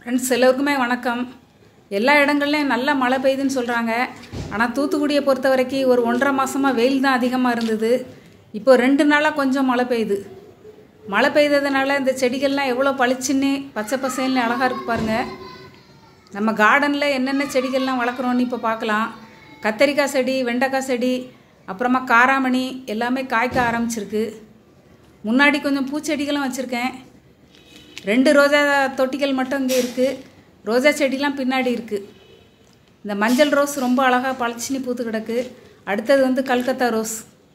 friends எல்லோருக்குமே வணக்கம் எல்லா இடங்கள்லையும் நல்ல மழை பெய்யுதுன்னு சொல்கிறாங்க ஆனால் தூத்துக்குடியை பொறுத்த வரைக்கும் ஒரு ஒன்றரை மாதமாக வெயில் தான் அதிகமாக இருந்தது இப்போ ரெண்டு நாளாக கொஞ்சம் மழை பெய்யுது மழை பெய்ததுனால இந்த செடிகள்லாம் எவ்வளோ பளிச்சுன்னு பச்சை பசேல்னு அழகாக இருக்கு பாருங்கள் நம்ம கார்டனில் என்னென்ன செடிகள்லாம் வளர்க்குறோன்னு இப்போ பார்க்கலாம் கத்தரிக்காய் செடி வெண்டைக்காய் செடி அப்புறமா காராமணி எல்லாமே காய்க்க ஆரம்பிச்சிருக்கு முன்னாடி கொஞ்சம் பூச்செடிகளும் வச்சுருக்கேன் ரெண்டு ரோஜா தொட்டிகள் மட்டும் இங்கே இருக்குது ரோஜா செடிலாம் பின்னாடி இருக்குது இந்த மஞ்சள் ரோஸ் ரொம்ப அழகாக பளிச்சுன்னு பூத்து கிடக்கு அடுத்தது வந்து கல்கத்தா ரோஸ்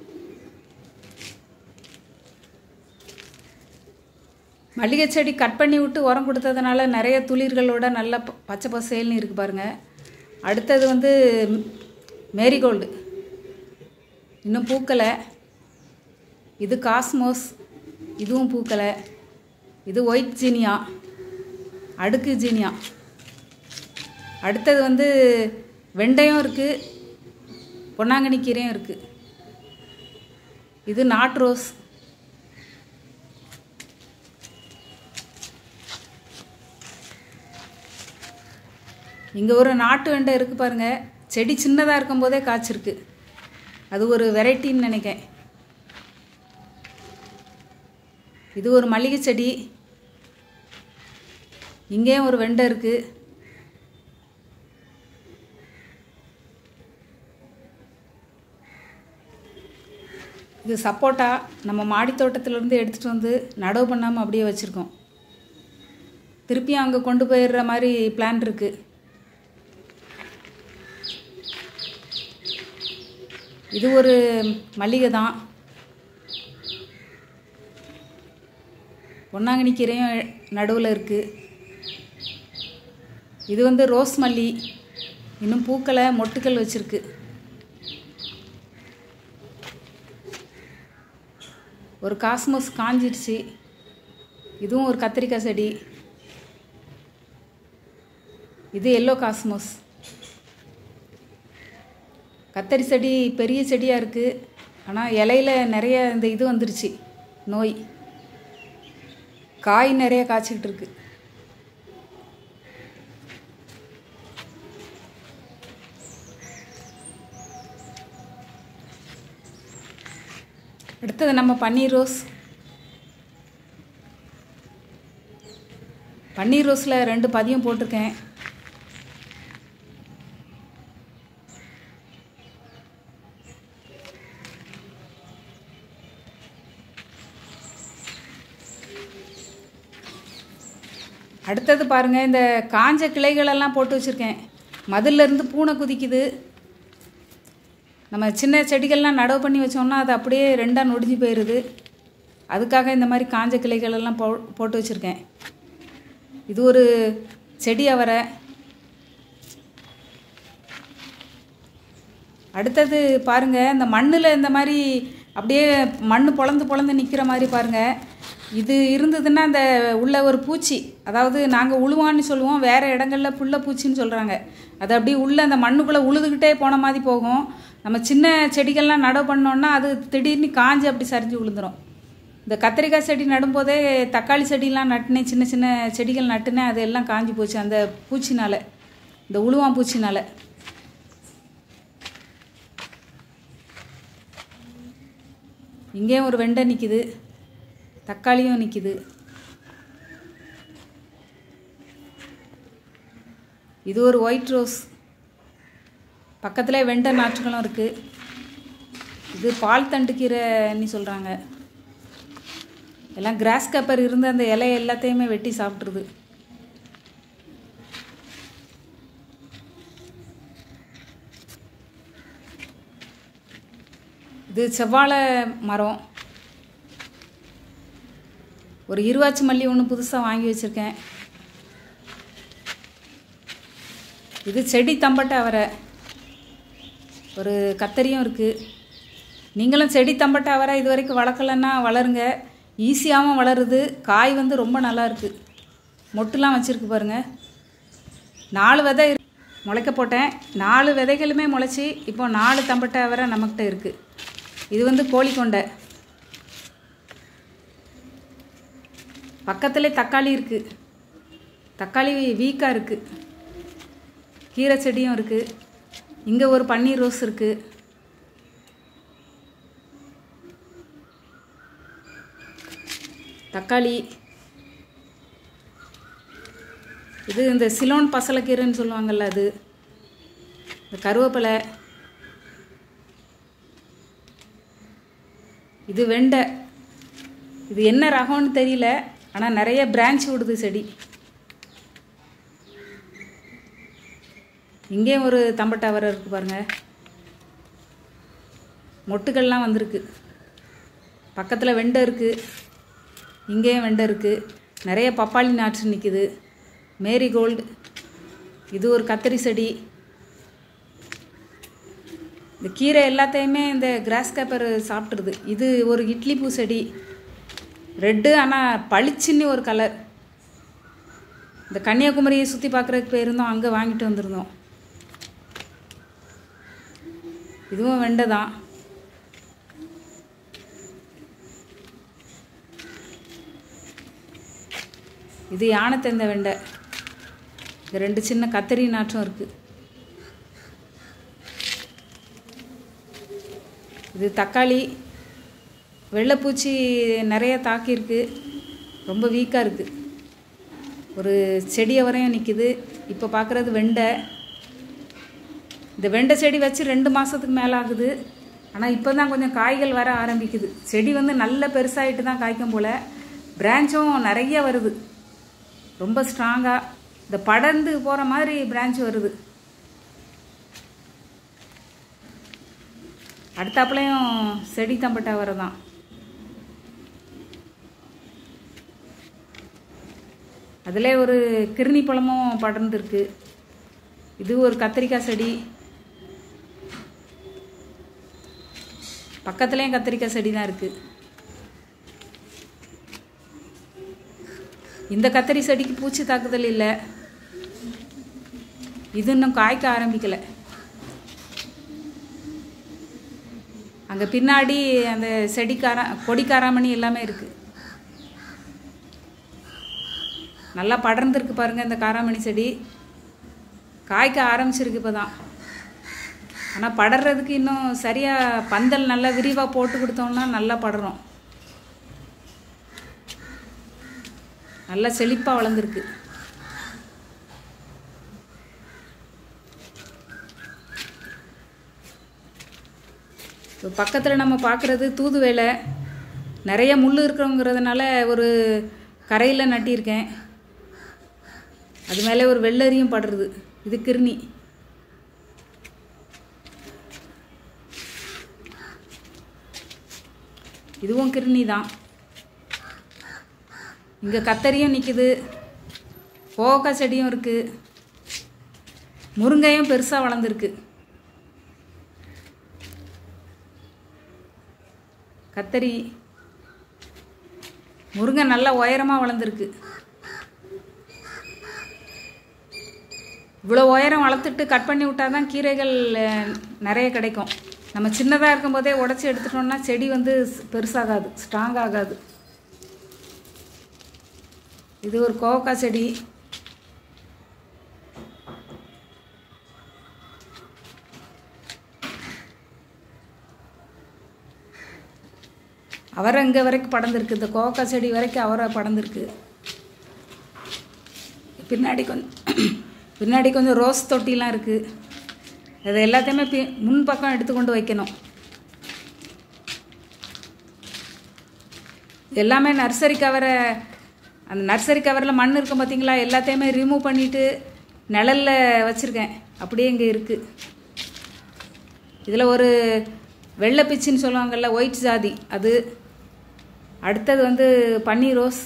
மல்லிகை செடி கட் பண்ணி விட்டு உரம் கொடுத்ததுனால நிறைய துளிர்களோட நல்ல ப- பச்சை பசேல்னு இருக்குது பாருங்கள் அடுத்தது வந்து மேரிகோல்டு இன்னும் பூக்கலை இது காஸ்மோஸ் இதுவும் பூக்கலை இது ஒயிட் ஜீனியா அடுக்கு ஜீனியா அடுத்தது வந்து வெண்டையும் இருக்குது பொன்னாங்கண்ணி கீரையும் இருக்குது இது நாட் ரோஸ் இங்கே ஒரு நாட்டு வெண்டை இருக்குது பாருங்கள் செடி சின்னதாக இருக்கும்போதே காய்ச்சிருக்கு அது ஒரு வெரைட்டின்னு நினைக்கிறேன் இது ஒரு மல்லிகை செடி இங்கேயும் ஒரு வெண்டை இருக்குது இது சப்போட்டா நம்ம மாடி தோட்டத்திலேருந்து எடுத்துகிட்டு வந்து நடவு பண்ணாமல் அப்படியே வச்சுருக்கோம் திருப்பியும் அங்கே கொண்டு போயிடுற மாதிரி பிளான் இருக்குது இது ஒரு மல்லிகை தான் பொன்னாங்கண்ணி கீரையும் நடுவில் இருக்குது இது வந்து ரோஸ் மல்லி இன்னும் பூக்களை மொட்டுக்கள் வச்சுருக்கு ஒரு காஸ்மோஸ் காஞ்சிடுச்சு இதுவும் ஒரு கத்திரிக்காய் செடி இது எல்லோ காஸ்மோஸ் கத்தரி செடி பெரிய செடியாக இருக்குது ஆனால் இலையில நிறைய இந்த இது வந்துருச்சு நோய் காய் நிறைய காய்ச்சிக்கிட்டு இருக்கு அடுத்தது நம்ம பன்னீர் ரோஸ் பன்னீர் ரோஸில் ரெண்டு பதியம் போட்டிருக்கேன் அடுத்தது பாருங்கள் இந்த காஞ்ச கிளைகளெல்லாம் போட்டு வச்சுருக்கேன் மதில்ல இருந்து பூனை குதிக்குது நம்ம சின்ன செடிகள்லாம் நடவு பண்ணி வச்சோம்னா அது அப்படியே ரெண்டாக நொடிஞ்சு போயிடுது அதுக்காக இந்த மாதிரி காஞ்ச கிளைகள் எல்லாம் போ போட்டு வச்சுருக்கேன் இது ஒரு செடி அவரை அடுத்தது பாருங்கள் இந்த மண்ணில் இந்த மாதிரி அப்படியே மண் பொழந்து பொழந்து நிற்கிற மாதிரி பாருங்கள் இது இருந்ததுன்னா அந்த உள்ள ஒரு பூச்சி அதாவது நாங்கள் உழுவான்னு சொல்லுவோம் வேறு இடங்கள்ல புள்ள பூச்சின்னு சொல்கிறாங்க அது அப்படியே உள்ள அந்த மண்ணுக்குள்ளே உழுதுகிட்டே போன மாதிரி போகும் நம்ம சின்ன செடிகள்லாம் நடவு பண்ணோன்னா அது திடீர்னு காஞ்சு அப்படி சரிஞ்சு விழுந்துரும் இந்த கத்திரிக்காய் செடி நடும்போதே தக்காளி செடிலாம் நட்டினேன் சின்ன சின்ன செடிகள் நட்டுனேன் அது எல்லாம் காஞ்சி போச்சு அந்த பூச்சினால் இந்த உழுவான் பூச்சினால் இங்கேயும் ஒரு வெண்டை நிற்கிது தக்காளியும் நிற்கிது இது ஒரு ஒயிட் ரோஸ் பக்கத்தில் வெண்டை நாற்றுகளும் இருக்குது இது பால் தண்டு கீரைன்னு சொல்கிறாங்க எல்லாம் கிராஸ் கப்பர் இருந்து அந்த இலை எல்லாத்தையுமே வெட்டி சாப்பிட்ருது இது செவ்வாழை மரம் ஒரு இருவாச்சி மல்லி ஒன்று புதுசாக வாங்கி வச்சுருக்கேன் இது செடி தம்பட்டை அவரை ஒரு கத்தரியும் இருக்குது நீங்களும் செடி தம்பட்டை அவரை இது வரைக்கும் வளர்க்கலன்னா வளருங்க ஈஸியாகவும் வளருது காய் வந்து ரொம்ப நல்லா இருக்குது மொட்டுலாம் வச்சுருக்கு பாருங்கள் நாலு விதை இரு- முளைக்க போட்டேன் நாலு விதைகளுமே முளைச்சி இப்போ நாலு தம்பட்டை அவரை நம்மக்கிட்ட இருக்குது இது வந்து கோழிக்கொண்டை பக்கத்துலேயே தக்காளி இருக்குது தக்காளி வீக்காக இருக்குது கீரை செடியும் இருக்குது இங்கே ஒரு பன்னீர் ரோஸ் இருக்குது தக்காளி இது இந்த சிலோன் பசலைக்கீரைன்னு சொல்லுவாங்கள்ல அது இந்த கருவேப்பிலை இது வெண்டை இது என்ன ரகம்னு தெரியல ஆனால் நிறைய பிரான்ச் விடுது செடி இங்கேயும் ஒரு தம்பட்டவரை இருக்குது பாருங்கள் மொட்டுக்கள்லாம் வந்திருக்கு பக்கத்தில் வெண்டை இருக்குது இங்கேயும் வெண்டை இருக்குது நிறைய பப்பாளி நாற்று நிற்குது மேரிகோல்டு இது ஒரு கத்திரி செடி இந்த கீரை எல்லாத்தையுமே இந்த கிராஸ் கேப்பர் சாப்பிட்ருது இது ஒரு இட்லி பூ செடி ரெட்டு ஆனால் பளிச்சுன்னு ஒரு கலர் இந்த கன்னியாகுமரியை சுற்றி பார்க்குறதுக்கு போயிருந்தோம் அங்கே வாங்கிட்டு வந்திருந்தோம் இதுவும் வெண்டை தான் இது யானைத்தெந்த வெண்டை இது ரெண்டு சின்ன கத்தரி நாற்றம் இருக்குது இது தக்காளி வெள்ளைப்பூச்சி நிறைய தாக்கியிருக்கு ரொம்ப வீக்காக இருக்குது ஒரு செடியை வரையும் நிற்கிது இப்போ பார்க்குறது வெண்டை இந்த வெண்டை செடி வச்சு ரெண்டு மாதத்துக்கு மேலே ஆகுது ஆனால் இப்போ தான் கொஞ்சம் காய்கள் வர ஆரம்பிக்குது செடி வந்து நல்ல பெருசாகிட்டு தான் காய்க்கும் போல் பிரான்ச்சும் நிறைய வருது ரொம்ப ஸ்ட்ராங்காக இந்த படர்ந்து போகிற மாதிரி பிரான்ச் வருது அடுத்தாப்புலையும் செடி தம்பட்டா வரதான் அதில் ஒரு கிருணி பழமும் படர்ந்துருக்கு இது ஒரு கத்திரிக்காய் செடி பக்கத்துலேயும் கத்திரிக்காய் செடி தான் இருக்குது இந்த கத்திரி செடிக்கு பூச்சி தாக்குதல் இல்லை இது இன்னும் காய்க்க ஆரம்பிக்கலை அங்கே பின்னாடி அந்த செடிக்கார கொடிக்காராமணி எல்லாமே இருக்குது நல்லா படர்ந்துருக்கு பாருங்கள் இந்த காராமணி செடி காய்க்க ஆரம்பிச்சிருக்கு இப்போ தான் ஆனால் படறதுக்கு இன்னும் சரியாக பந்தல் நல்லா விரிவாக போட்டு கொடுத்தோம்னா நல்லா படரும் நல்லா செழிப்பாக வளர்ந்துருக்கு இப்போ பக்கத்தில் நம்ம பார்க்குறது தூது வேலை நிறைய முள் இருக்கிறோங்கிறதுனால ஒரு கரையில் நட்டியிருக்கேன் அது மேலே ஒரு வெள்ளரியும் படுறது இது கிருணி இதுவும் கிருணி தான் இங்கே கத்தரியும் நிற்குது கோவக்காய் செடியும் இருக்குது முருங்கையும் பெருசாக வளர்ந்துருக்கு கத்தரி முருங்கை நல்லா உயரமாக வளர்ந்துருக்கு இவ்வளோ உயரம் வளர்த்துட்டு கட் பண்ணி விட்டால் தான் கீரைகள் அஹ், நிறைய கிடைக்கும் நம்ம சின்னதாக இருக்கும்போதே உடச்சி எடுத்துட்டோம்னா செடி வந்து ஸ்- பெருசாகாது ஸ்ட்ராங் ஆகாது இது ஒரு கோவக்காய் செடி அவரை இங்கே வரைக்கும் படர்ந்துருக்கு இந்த கோவக்காய் செடி வரைக்கும் அவரை படர்ந்துருக்கு பின்னாடி கொஞ்சம் பின்னாடி கொஞ்சம் ரோஸ் தொட்டிலாம் இருக்குது அது எல்லாத்தையுமே பி முன்பக்கம் எடுத்து கொண்டு வைக்கணும் எல்லாமே நர்சரி கவரை அந்த நர்சரி கவரில் மண் இருக்கும் பார்த்தீங்களா எல்லாத்தையுமே ரிமூவ் பண்ணிவிட்டு நிழல்ல வச்சுருக்கேன் அப்படியே இங்கே இருக்குது இதில் ஒரு வெள்ளை பிச்சின்னு சொல்லுவாங்கள்ல ஒயிட் ஜாதி அது அடுத்தது வந்து பன்னீர் ரோஸ்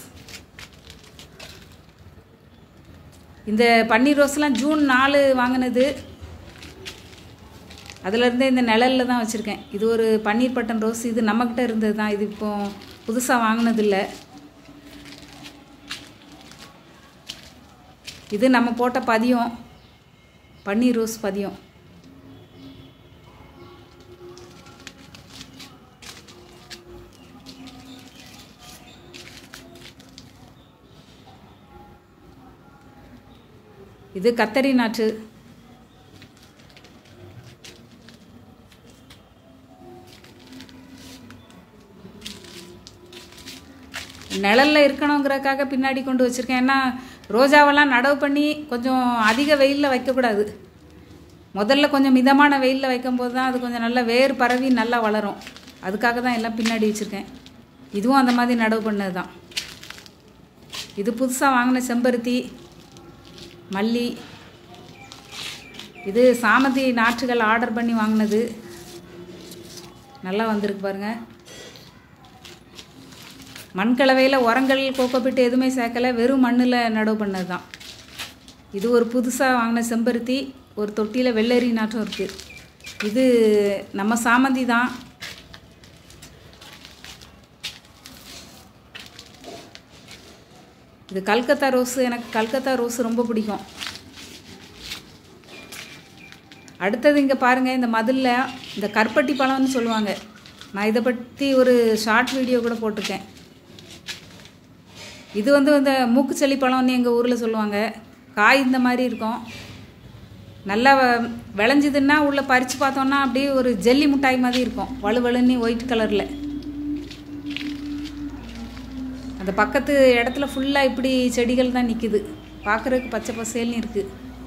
இந்த பன்னீர் ரோஸ்லாம் ஜூன் நாலு வாங்கினது அதுலேருந்தே இந்த நிழல்ல தான் வச்சுருக்கேன் இது ஒரு பன்னீர் பட்டன் ரோஸ் இது நம்மக்கிட்ட இருந்தது தான் இது இப்போ புதுசாக வாங்கினதில்ல இது நம்ம போட்ட பதியம் பன்னீர் ரோஸ் பதியம் இது கத்தரி நாற்று நிழல்ல இருக்கணுங்கிறதுக்காக பின்னாடி கொண்டு வச்சுருக்கேன் ஏன்னா ரோஜாவெல்லாம் நடவு பண்ணி கொஞ்சம் அதிக வெயிலில் வைக்கக்கூடாது முதல்ல கொஞ்சம் மிதமான வெயிலில் வைக்கும்போது தான் அது கொஞ்சம் நல்லா வேர் பரவி நல்லா வளரும் அதுக்காக தான் எல்லாம் பின்னாடி வச்சுருக்கேன் இதுவும் அந்த மாதிரி நடவு பண்ணது தான் இது புதுசாக வாங்கின செம்பருத்தி மல்லி இது சாமந்தி நாற்றுகள் ஆர்டர் பண்ணி வாங்கினது நல்லா வந்திருக்கு பாருங்கள் மண்கலவையில் உரங்கள் கோக்கோப்பிட்டு எதுவுமே சேர்க்கலை வெறும் மண்ணில் நடவு பண்ணது தான் இது ஒரு புதுசாக வாங்கின செம்பருத்தி ஒரு தொட்டியில் வெள்ளரி நாட்டம் இருக்குது இது நம்ம சாமந்தி தான் இது கல்கத்தா ரோஸு எனக்கு கல்கத்தா ரோஸ் ரொம்ப பிடிக்கும் அடுத்தது இங்கே பாருங்கள் இந்த மதிலில் இந்த கருப்பட்டி பழம்னு சொல்லுவாங்க நான் இதை பற்றி ஒரு ஷார்ட் வீடியோ கூட போட்டிருக்கேன் இது வந்து இந்த மூக்குச்சளி பழம்னு எங்கள் ஊரில் சொல்லுவாங்க காய் இந்த மாதிரி இருக்கும் நல்லா வ- விளைஞ்சுதுன்னா உள்ளே பறித்து பார்த்தோன்னா அப்படியே ஒரு ஜெல்லி மிட்டாய் மாதிரி இருக்கும் வலுவலுன்னு ஒயிட் கலரில் அந்த பக்கத்து இடத்துல ஃபுல்லாக இப்படி செடிகள் தான் நிற்குது பார்க்குறதுக்கு பச்சை பசேல்னு இருக்குது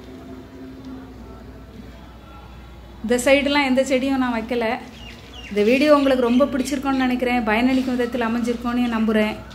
இந்த சைடுலாம் எந்த செடியும் நான் வைக்கல இந்த வீடியோ உங்களுக்கு ரொம்ப பிடிச்சிருக்கோன்னு நினைக்கிறேன் பயனளிக்கும் விதத்தில் அமைஞ்சிருக்கோன்னு நம்புகிறேன்